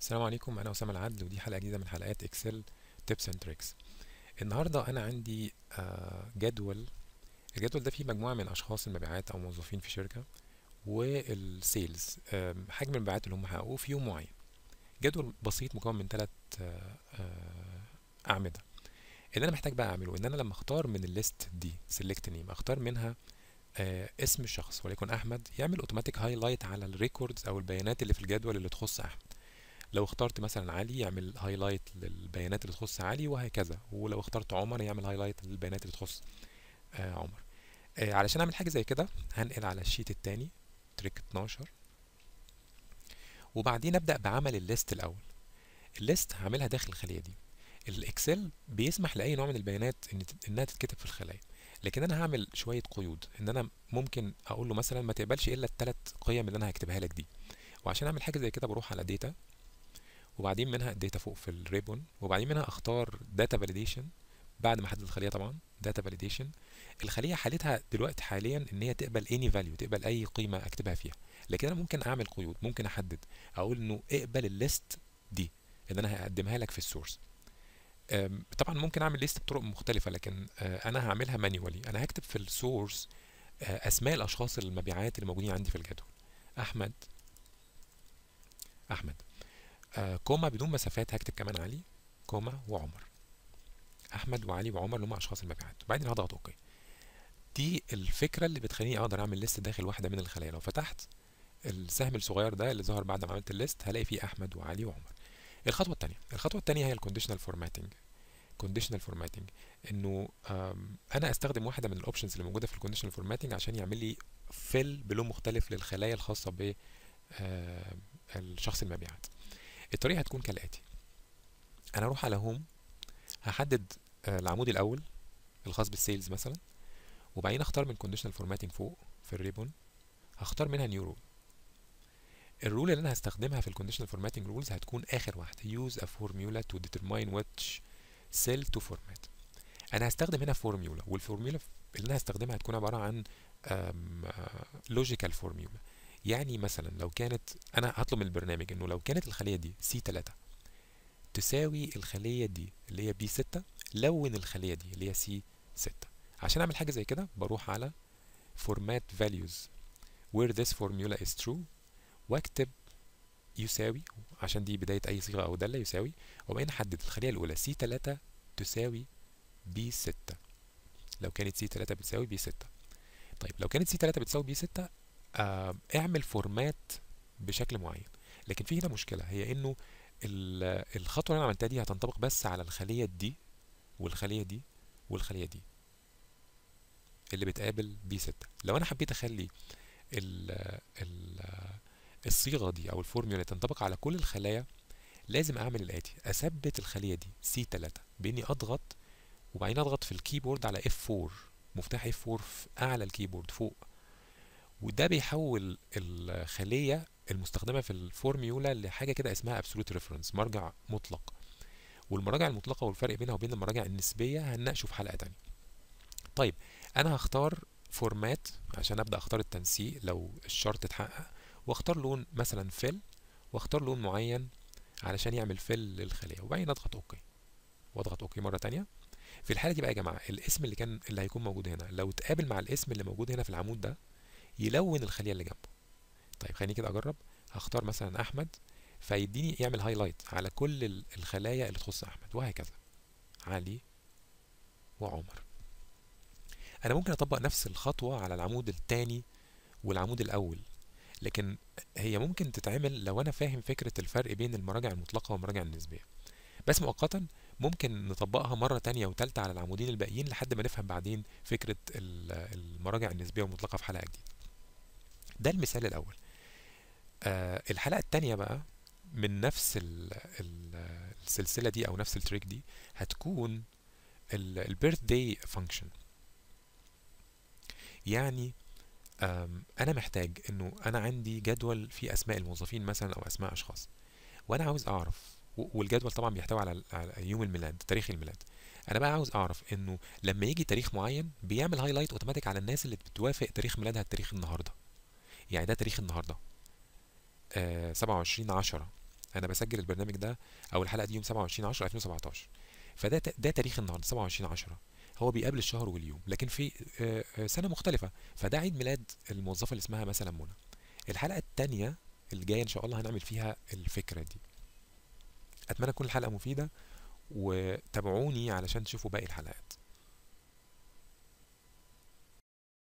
السلام عليكم انا اسامه العدل ودي حلقه جديده من حلقات اكسل تيبس اند تريكس النهارده انا عندي آه، جدول الجدول ده فيه مجموعه من اشخاص المبيعات او موظفين في شركه والسيلز آم، حجم المبيعات اللي هم حققوه في يوم معين جدول بسيط مكون من ثلاث اعمده اللي انا محتاج بقى اعمله ان انا لما اختار من الليست دي سيلكت نيم اختار منها آه، اسم الشخص وليكن احمد يعمل اوتوماتيك هايلايت على الريكوردز او البيانات اللي في الجدول اللي تخص احمد لو اخترت مثلا علي يعمل هايلايت للبيانات اللي تخص علي وهكذا ولو اخترت عمر يعمل هايلايت للبيانات اللي تخص آه عمر آه علشان اعمل حاجه زي كده هنقل على الشيت التاني تريك 12 وبعدين ابدا بعمل الليست الاول الليست هعملها داخل الخليه دي الاكسل بيسمح لاي نوع من البيانات ان انها تتكتب في الخلايا لكن انا هعمل شويه قيود ان انا ممكن اقول له مثلا ما تقبلش الا الثلاث قيم اللي انا هكتبها لك دي وعشان اعمل حاجه زي كده بروح على داتا وبعدين منها الداتا فوق في الريبون وبعدين منها اختار داتا فاليديشن بعد ما احدد الخليه طبعا داتا فاليديشن الخليه حالتها دلوقتي حاليا ان هي تقبل اني فاليو تقبل اي قيمه اكتبها فيها لكن انا ممكن اعمل قيود ممكن احدد اقول انه اقبل الليست دي اللي انا هقدمها لك في السورس أم، طبعا ممكن اعمل ليست بطرق مختلفه لكن آه، انا هعملها مانيوالي انا هكتب في السورس آه، اسماء الاشخاص المبيعات اللي موجودين عندي في الجدول احمد احمد آه كوما بدون مسافات هكتب كمان علي كوما وعمر احمد وعلي وعمر اللي هم اشخاص المبيعات وبعدين هضغط اوكي دي الفكره اللي بتخليني اقدر اعمل ليست داخل واحده من الخلايا لو فتحت السهم الصغير ده اللي ظهر بعد ما عملت الليست هلاقي فيه احمد وعلي وعمر الخطوه الثانيه الخطوه الثانيه هي الكونديشنال فورماتنج كونديشنال فورماتنج انه آم، انا استخدم واحده من الاوبشنز اللي موجوده في الكونديشنال فورماتنج عشان يعمل لي فيل بلون مختلف للخلايا الخاصه ب آه، الشخص المبيعات الطريقه هتكون كالاتي انا اروح على هوم هحدد آه، العمود الاول الخاص بالسيلز مثلا وبعدين اختار من كونديشنال فورماتنج فوق في الريبون هختار منها نيو رول الرول اللي انا هستخدمها في الكونديشنال فورماتنج رولز هتكون اخر واحده use a formula to determine which cell to format انا هستخدم هنا فورميولا والفورميولا اللي انا هستخدمها هتكون عباره عن لوجيكال فورميولا يعني مثلا لو كانت انا هطلب من البرنامج انه لو كانت الخليه دي سي 3 تساوي الخليه دي اللي هي بي 6 لون الخليه دي اللي هي سي 6 عشان اعمل حاجه زي كده بروح على format values where this formula is true واكتب يساوي عشان دي بدايه اي صيغه او داله يساوي وبعدين احدد الخليه الاولى سي 3 تساوي بي 6 لو كانت سي 3 بتساوي بي 6 طيب لو كانت سي 3 بتساوي بي 6 آه اعمل فورمات بشكل معين لكن في هنا مشكله هي انه ال- الخطوه اللي انا عملتها دي هتنطبق بس على الخليه دي والخليه دي والخليه دي اللي بتقابل بي 6 لو انا حبيت اخلي ال ال الصيغه دي او الفورمولا تنطبق على كل الخلايا لازم اعمل الاتي اثبت الخليه دي سي 3 باني اضغط وبعدين اضغط في الكيبورد على F4 مفتاح F4 في اعلى الكيبورد فوق وده بيحول الخليه المستخدمه في الفورميولا لحاجه كده اسمها absolute reference مرجع مطلق والمراجع المطلقه والفرق بينها وبين المراجع النسبيه هنناقشه في حلقه تانية طيب انا هختار فورمات عشان ابدا اختار التنسيق لو الشرط اتحقق واختار لون مثلا فيل واختار لون معين علشان يعمل فيل للخليه وبعدين اضغط اوكي واضغط اوكي مره تانية في الحاله دي بقى يا جماعه الاسم اللي كان اللي هيكون موجود هنا لو اتقابل مع الاسم اللي موجود هنا في العمود ده يلون الخليه اللي جنبه طيب خليني كده اجرب هختار مثلا احمد فيديني يعمل هايلايت على كل ال- الخلايا اللي تخص احمد وهكذا علي وعمر انا ممكن اطبق نفس الخطوه على العمود الثاني والعمود الاول لكن هي ممكن تتعمل لو انا فاهم فكره الفرق بين المراجع المطلقه والمراجع النسبيه بس مؤقتا ممكن نطبقها مره تانية وتالتة على العمودين الباقيين لحد ما نفهم بعدين فكره ال- المراجع النسبيه والمطلقه في حلقه جديده ده المثال الاول آه الحلقه الثانيه بقى من نفس ال ال السلسله دي او نفس التريك دي هتكون البيرث داي فانكشن يعني آم، انا محتاج انه انا عندي جدول فيه اسماء الموظفين مثلا او اسماء اشخاص وانا عاوز اعرف و- والجدول طبعا بيحتوي على على يوم الميلاد تاريخ الميلاد انا بقى عاوز اعرف انه لما يجي تاريخ معين بيعمل هايلايت اوتوماتيك على الناس اللي بتوافق تاريخ ميلادها التاريخ النهارده يعني ده تاريخ النهارده آه 27 10 انا بسجل البرنامج ده او الحلقه دي يوم 27 10 2017 فده ت- ده تاريخ النهارده 27 10 هو بيقابل الشهر واليوم لكن في آه، آه، سنه مختلفه فده عيد ميلاد الموظفه اللي اسمها مثلا منى الحلقه الثانيه اللي جايه ان شاء الله هنعمل فيها الفكره دي اتمنى تكون الحلقه مفيده وتابعوني علشان تشوفوا باقي الحلقات